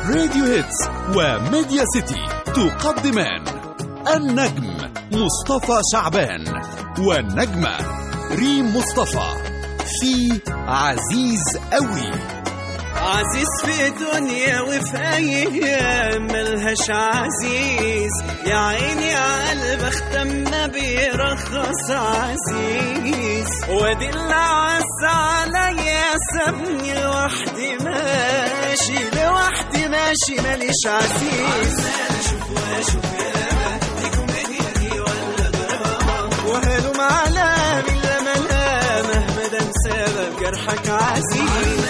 راديو هيتس وميديا سيتي تقدمان النجم مصطفى شعبان والنجمة ريم مصطفى في عزيز قوي عزيز في دنيا وفي ايام ملهاش عزيز يا عيني يا قلب اختم ما بيرخص عزيز وادي اللي عز عليا سابني لوحدي ماشي لوحدي ماشي ماليش عزيز وهلم على من لما لا مهما دام سبب جرحك عزيز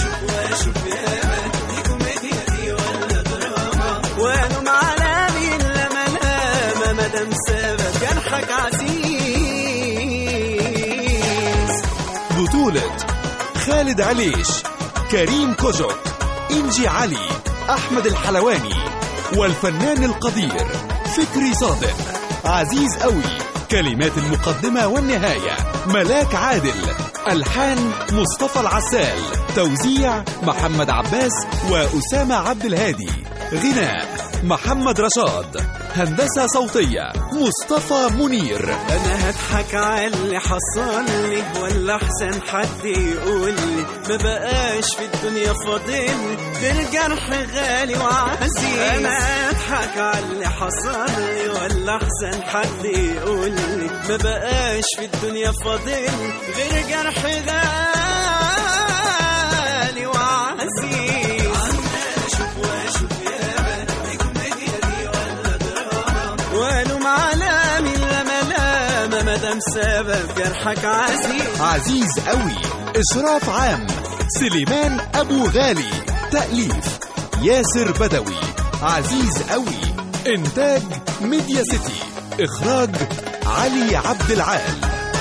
وهلم على من لما لا مهما دام سبب جرحك عزيز بطولة خالد عليش كريم كوجك إنجي علي أحمد الحلواني والفنان القدير فكري صادق عزيز قوي كلمات المقدمة والنهاية ملاك عادل ألحان مصطفى العسال توزيع محمد عباس وأسامة عبد الهادي غناء محمد رشاد هندسة صوتية مصطفى منير انا هضحك على اللي حصل لي ولا احسن حد يقول لي ما بقاش في الدنيا فاضل غير جرح غالي وعزيز انا هضحك على اللي حصل لي ولا احسن حد يقول لي ما بقاش في الدنيا فاضل غير جرح غالي وعزيز والوم على من لما لما مدام سبب جرحك عزيز عزيز قوي إشراف عام سليمان أبو غالي تأليف ياسر بدوي عزيز قوي إنتاج ميديا سيتي إخراج علي عبد العال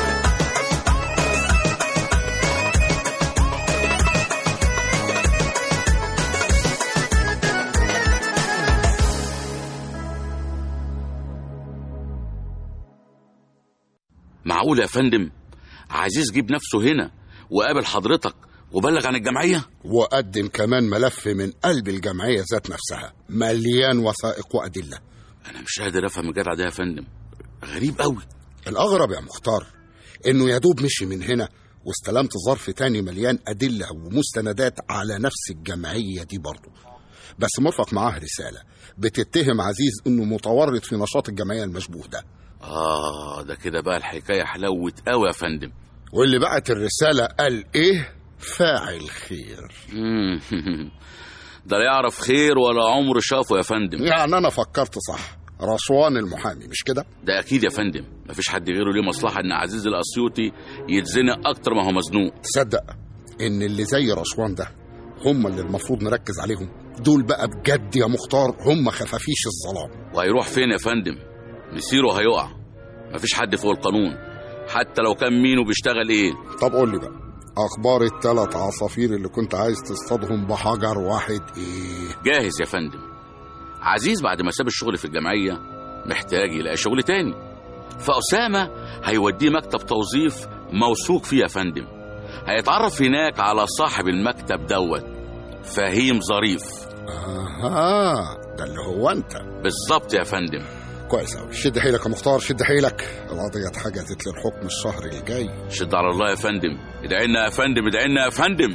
معقول يا فندم عزيز جيب نفسه هنا وقابل حضرتك وبلغ عن الجمعية وقدم كمان ملف من قلب الجمعية ذات نفسها مليان وثائق وأدلة أنا مش قادر أفهم الجدع ده يا فندم غريب قوي الأغرب يا مختار إنه يا دوب مشي من هنا واستلمت ظرف تاني مليان أدلة ومستندات على نفس الجمعية دي برضه بس مرفق معاه رسالة بتتهم عزيز إنه متورط في نشاط الجمعية المشبوه ده آه ده كده بقى الحكاية حلوت قوي يا فندم واللي بعت الرسالة قال إيه فاعل خير مم. ده لا يعرف خير ولا عمر شافه يا فندم يعني أنا فكرت صح رشوان المحامي مش كده ده أكيد يا فندم مفيش حد غيره ليه مصلحة إن عزيز الأسيوطي يتزنق أكتر ما هو مزنوق تصدق إن اللي زي رشوان ده هم اللي المفروض نركز عليهم دول بقى بجد يا مختار هم خفافيش الظلام وهيروح فين يا فندم مسيره هيقع مفيش حد فوق القانون حتى لو كان مين وبيشتغل ايه طب قول لي بقى اخبار الثلاث عصافير اللي كنت عايز تصطادهم بحجر واحد ايه جاهز يا فندم عزيز بعد ما ساب الشغل في الجمعية محتاج يلاقي شغل تاني فأسامة هيوديه مكتب توظيف موثوق فيه يا فندم هيتعرف هناك على صاحب المكتب دوت فهيم ظريف اها ده اللي هو انت بالظبط يا فندم كويس قوي شد حيلك يا مختار شد حيلك القضيه اتحجزت للحكم الشهر الجاي شد على الله يا فندم ادعي لنا يا فندم ادعي لنا يا فندم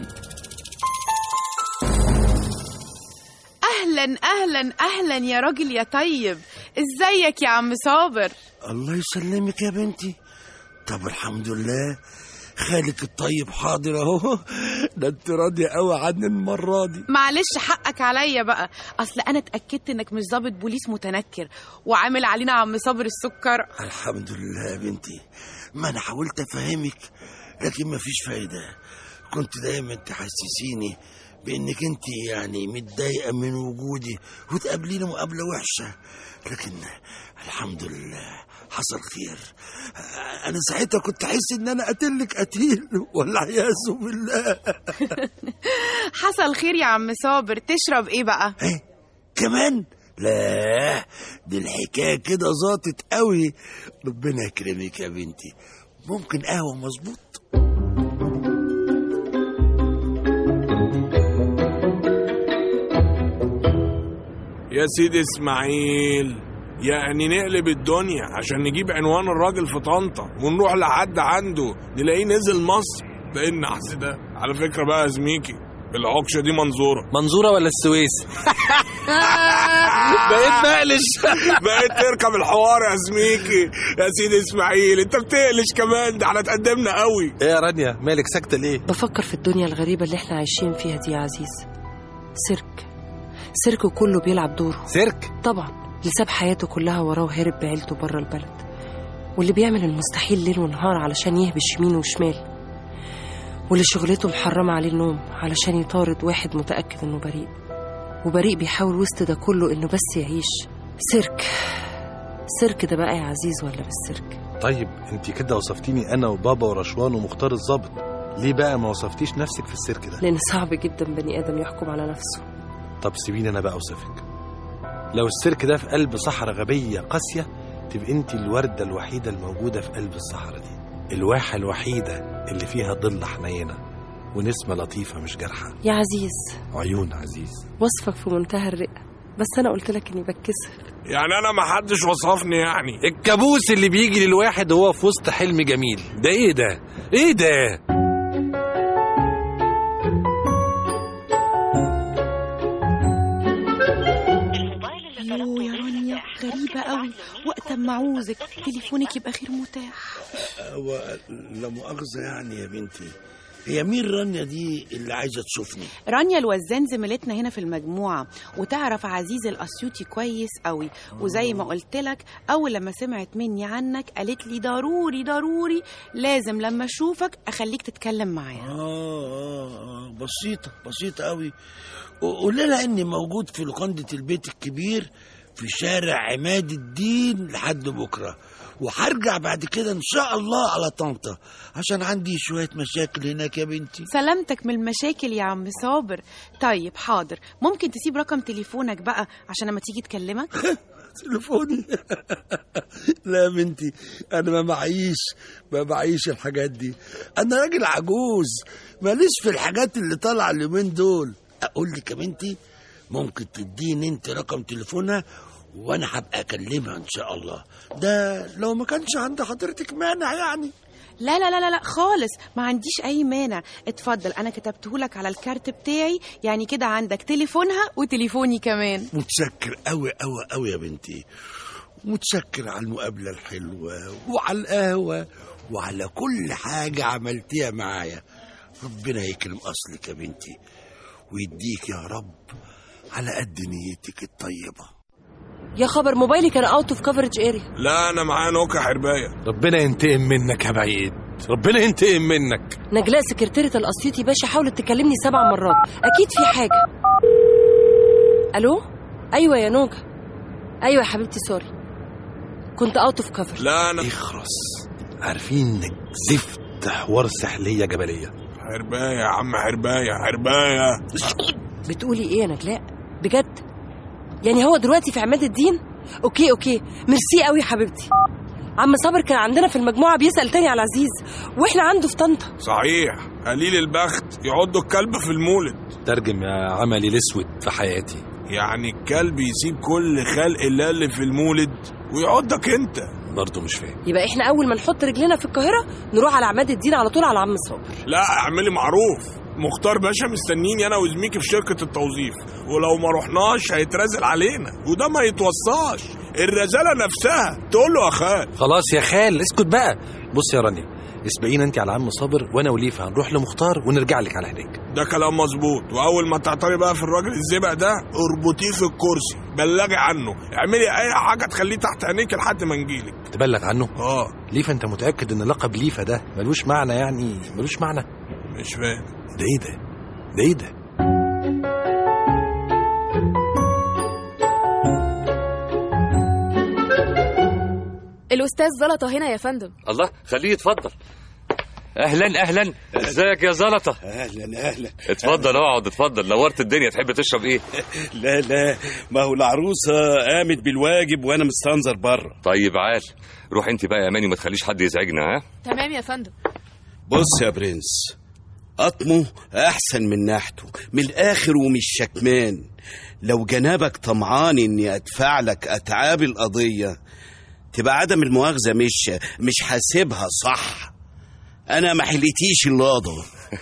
اهلا اهلا اهلا يا راجل يا طيب ازيك يا عم صابر الله يسلمك يا بنتي طب الحمد لله خالك الطيب حاضر اهو ده انت راضيه قوي عني المره دي معلش حقك عليا بقى اصل انا اتاكدت انك مش ضابط بوليس متنكر وعامل علينا عم صابر السكر الحمد لله يا بنتي ما انا حاولت افهمك لكن مفيش فايده كنت دايما تحسسيني بانك انت يعني متضايقه من وجودي وتقابليني مقابله وحشه لكن الحمد لله حصل خير انا ساعتها كنت احس ان انا قاتلك قتيل والعياذ بالله حصل خير يا عم صابر تشرب ايه بقى ايه كمان لا دي الحكايه كده ظابطت قوي ربنا يكرمك يا بنتي ممكن قهوه مظبوط يا سيدي اسماعيل يعني نقلب الدنيا عشان نجيب عنوان الراجل في طنطا ونروح لحد عنده نلاقيه نزل مصر ده ايه النحس ده على فكرة بقى يا زميكي العكشة دي منظورة منظورة ولا السويس بقيت مقلش بقيت تركب الحوار يا زميكي يا سيدي اسماعيل انت بتقلش كمان ده احنا اتقدمنا قوي ايه يا رانيا مالك ساكتة ليه بفكر في الدنيا الغريبة اللي احنا عايشين فيها دي يا عزيز سيرك سيرك كله بيلعب دوره سيرك طبعا اللي ساب حياته كلها وراه وهرب بعيلته بره البلد واللي بيعمل المستحيل ليل ونهار علشان يهبش يمين وشمال واللي شغلته محرمة عليه النوم علشان يطارد واحد متأكد انه بريء وبريء بيحاول وسط ده كله انه بس يعيش سيرك سيرك ده بقى يا عزيز ولا مش سيرك طيب انت كده وصفتيني انا وبابا ورشوان ومختار الظابط ليه بقى ما وصفتيش نفسك في السيرك ده لان صعب جدا بني ادم يحكم على نفسه طب سيبيني انا بقى اوصفك لو السيرك ده في قلب صحراء غبية قاسية تبقى انت الوردة الوحيدة الموجودة في قلب الصحراء دي الواحة الوحيدة اللي فيها ظل حنينة ونسمة لطيفة مش جارحة يا عزيز عيون عزيز وصفك في منتهى الرقة بس انا قلت لك اني بتكسف يعني انا ما حدش وصفني يعني الكابوس اللي بيجي للواحد وهو في وسط حلم جميل ده ايه ده ايه ده يو يا رانيا غريبة قوي وقت ما عوزك تليفونك يبقى غير متاح هو لا مؤاخذة يعني يا بنتي هي مين رانيا دي اللي عايزة تشوفني رانيا الوزان زميلتنا هنا في المجموعة وتعرف عزيز الأسيوطي كويس قوي وزي ما قلت لك أول لما سمعت مني عنك قالت لي ضروري ضروري لازم لما أشوفك أخليك تتكلم معايا آه, آه, آه بسيطة بسيطة قوي قول لها إني موجود في لوكندة البيت الكبير في شارع عماد الدين لحد بكرة وهرجع بعد كده إن شاء الله على طنطا عشان عندي شوية مشاكل هناك يا بنتي سلامتك من المشاكل يا عم صابر طيب حاضر ممكن تسيب رقم تليفونك بقى عشان لما تيجي تكلمك تليفوني لا يا بنتي انا ما معيش ما معيش الحاجات دي انا راجل عجوز ماليش في الحاجات اللي طالعه اليومين دول اقول لك يا بنتي ممكن تديني انت رقم تليفونها وانا هبقى اكلمها ان شاء الله ده لو ما كانش عند حضرتك مانع يعني لا لا لا لا لا خالص ما عنديش اي مانع اتفضل انا كتبته لك على الكارت بتاعي يعني كده عندك تليفونها وتليفوني كمان متشكر قوي قوي قوي يا بنتي متشكر على المقابله الحلوه وعلى القهوه وعلى كل حاجه عملتيها معايا ربنا يكرم اصلك يا بنتي ويديك يا رب على قد نيتك الطيبه يا خبر موبايلي كان اوت اوف كفرج اريا لا انا معايا نوكا حربايه ربنا ينتقم منك يا بعيد ربنا ينتقم منك نجلاء سكرتيرة الأسيوطي باشا حاولت تكلمني سبع مرات أكيد في حاجة ألو أيوة يا نوجة أيوة يا حبيبتي سوري كنت اوت اوف كفر لا انا اخرس عارفين انك زفت حوار سحلية جبلية حربايه يا عم حربايه حربايه بتقولي إيه يا نجلاء بجد يعني هو دلوقتي في عماد الدين أوكي أوكي ميرسي قوي يا حبيبتي عم صابر كان عندنا في المجموعة بيسأل تاني على عزيز وإحنا عنده في طنطا صحيح قليل البخت يعضوا الكلب في المولد ترجم يا عملي الاسود في حياتي يعني الكلب يسيب كل خلق الله اللي في المولد ويعضك انت برضه مش فاهم يبقى إحنا أول ما نحط رجلنا في القاهرة نروح على عماد الدين على طول على عم صابر لا اعملي معروف مختار باشا مستنيني انا وزميكي في شركة التوظيف ولو ما رحناش هيترازل علينا وده ما يتوصاش الرزالة نفسها تقول له يا خال خلاص يا خال اسكت بقى بص يا رانيا اسبقينا انت على عم صابر وانا وليفا هنروح لمختار ونرجع لك على هناك ده كلام مظبوط واول ما تعتري بقى في الراجل الزبق ده اربطيه في الكرسي بلغي عنه اعملي اي حاجه تخليه تحت عينيك لحد ما نجيلك تبلغ عنه اه ليفا انت متاكد ان لقب ليفا ده ملوش معنى يعني ملوش معنى مش فاهم ده ايه ده ده ايه ده الأستاذ زلطة هنا يا فندم الله خليه يتفضل اهلا اهلا ازيك يا زلطه اهلا اهلا اتفضل اقعد اتفضل نورت الدنيا تحب تشرب ايه لا لا ما هو العروسه قامت بالواجب وانا مستنظر بره طيب عال روح انت بقى يا ماني ما تخليش حد يزعجنا ها تمام يا فندم بص يا برنس قطمه احسن من نحته من الاخر ومش شكمان لو جنابك طمعان اني ادفع لك اتعاب القضيه تبقى عدم المؤاخذه مش مش حاسبها صح انا ما حليتيش اللقطه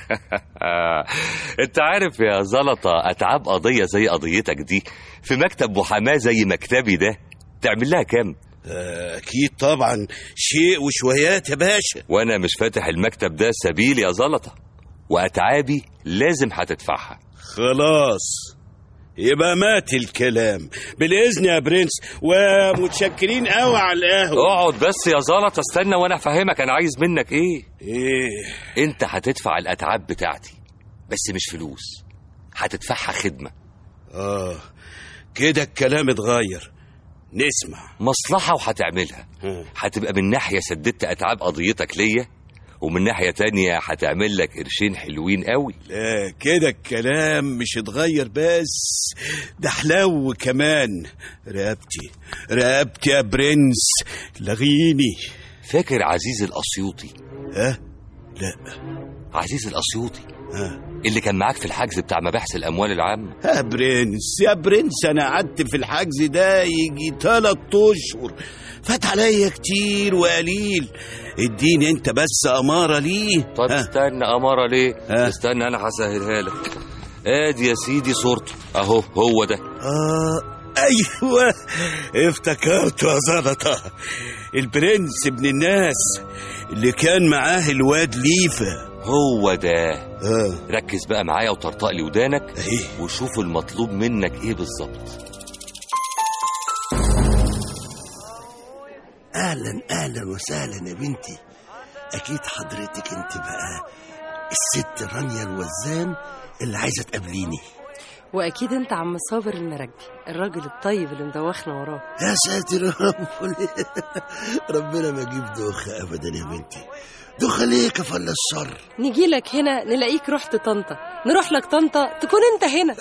انت عارف يا زلطة اتعاب قضية زي قضيتك دي في مكتب محاماة زي مكتبي ده تعمل لها كام اكيد طبعا شيء وشويات يا باشا وانا مش فاتح المكتب ده سبيل يا زلطة واتعابي لازم هتدفعها خلاص يبقى مات الكلام بالاذن يا برنس ومتشكرين قوي على القهوه اقعد بس يا زلطة استنى وانا افهمك انا عايز منك ايه ايه انت هتدفع الاتعاب بتاعتي بس مش فلوس هتدفعها خدمة اه كده الكلام اتغير نسمع مصلحة وهتعملها هتبقى من ناحية سددت أتعاب قضيتك ليا ومن ناحية تانية هتعمل لك قرشين حلوين قوي لا كده الكلام مش اتغير بس ده حلو كمان رقبتي رقبتي يا برنس لغيني فاكر عزيز الأسيوطي ها لا عزيز الأسيوطي ها اللي كان معاك في الحجز بتاع مباحث الأموال العامة يا برنس يا برنس انا قعدت في الحجز ده يجي تلات اشهر فات عليا كتير وقليل اديني انت بس اماره ليه طب ها. استنى أمارة ليه ها. استنى أنا هسهلها لك ادي يا سيدي صورته اهو هو ده آه ايوه افتكرته يا زلطه البرنس ابن الناس اللي كان معاه الواد ليفا هو ده اه ركز بقى معايا وطرطق لي ودانك ايه وشوف المطلوب منك ايه بالظبط اهلا اهلا وسهلا يا بنتي اكيد حضرتك انت بقى الست رانيا الوزان اللي عايزه تقابليني واكيد انت عم صابر المراكبي الراجل الطيب اللي مدوخنا وراه يا ساتر يا رب ربنا ما يجيب دوخه ابدا يا بنتي دوخه ليه كفل الشر نجي لك هنا نلاقيك رحت طنطا نروح لك طنطا تكون انت هنا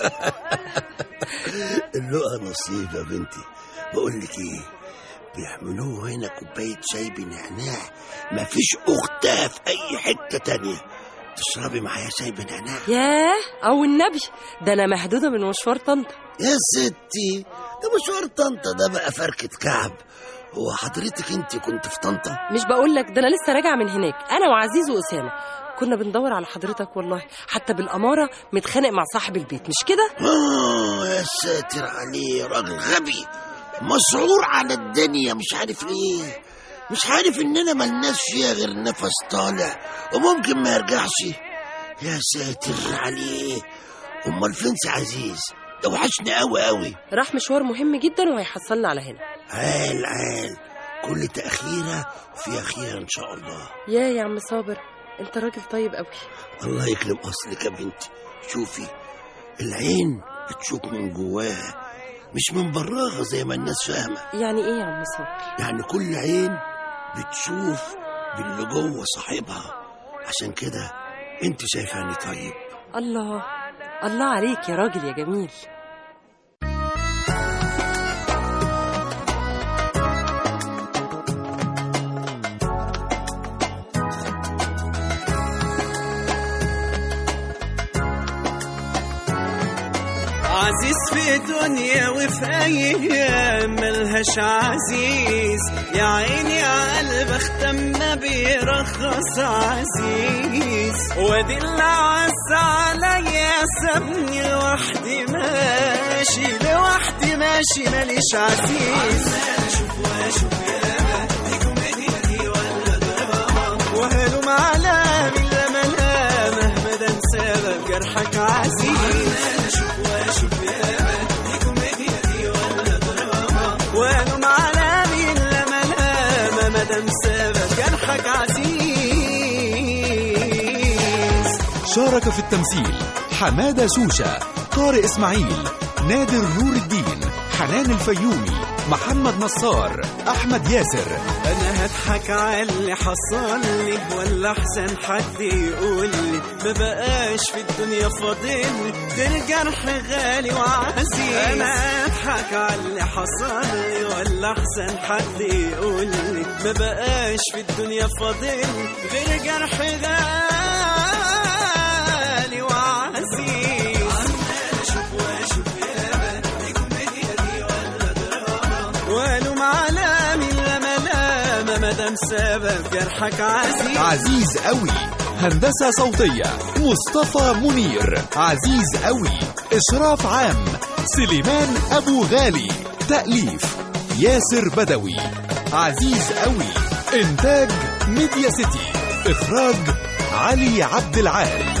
اللقى نصيب يا بنتي بقول لك ايه بيعملوه هنا كوبايه شاي بنعناع مفيش اختها في اي حته تانية تشربي معايا شاي بنعناع ياه او النبي ده انا مهدوده من مشوار طنطا يا ستي ده مشوار طنطا ده بقى فركة كعب هو حضرتك انت كنت في طنطا مش بقول لك ده انا لسه راجعه من هناك انا وعزيز واسامه كنا بندور على حضرتك والله حتى بالاماره متخانق مع صاحب البيت مش كده اه يا ساتر عليه راجل غبي مسعور على الدنيا مش عارف ليه مش عارف اننا ملناش فيها غير نفس طالع وممكن ما يرجعش يا ساتر عليه امال فين سي عزيز ده وحشني قوي قوي راح مشوار مهم جدا وهيحصلنا على هنا عال عال كل تأخيرة وفيها خير إن شاء الله يا يا عم صابر انت راجل طيب قوي الله يكرم أصلك يا بنتي شوفي العين بتشوف من جواها مش من براها زي ما الناس فاهمة يعني ايه يا عم صابر يعني كل عين بتشوف باللي جوه صاحبها عشان كده انت شايفاني طيب الله الله عليك يا راجل يا جميل عزيز في دنيا وفي ايام ملهاش عزيز يا عيني يا قلب اختم ما بيرخص عزيز وادي اللي عز عليا سابني لوحدي ماشي لوحدي ماشي ماليش عزيز اشوف واشوف يا دي كوميديا دي ولا دراما وهلم على من لما مهما ده سبب جرحك عزيز اشوف واشوف يا دي كوميديا دي ولا دراما وهلم على من لما مهما دام سبب جرحك عزيز شارك في التمثيل حمادة شوشة طارق إسماعيل نادر نور الدين حنان الفيومي محمد نصار أحمد ياسر انا هضحك على اللي حصل لي ولا احسن حد يقول لي ما بقاش في الدنيا فاضل غير جرح غالي وعزيز انا هضحك على اللي حصل لي ولا احسن حد يقول لي ما بقاش في الدنيا فاضل غير جرح سبب جرحك عزيز عزيز قوي هندسة صوتية مصطفى منير عزيز قوي إشراف عام سليمان أبو غالي تأليف ياسر بدوي عزيز قوي إنتاج ميديا سيتي إخراج علي عبد العال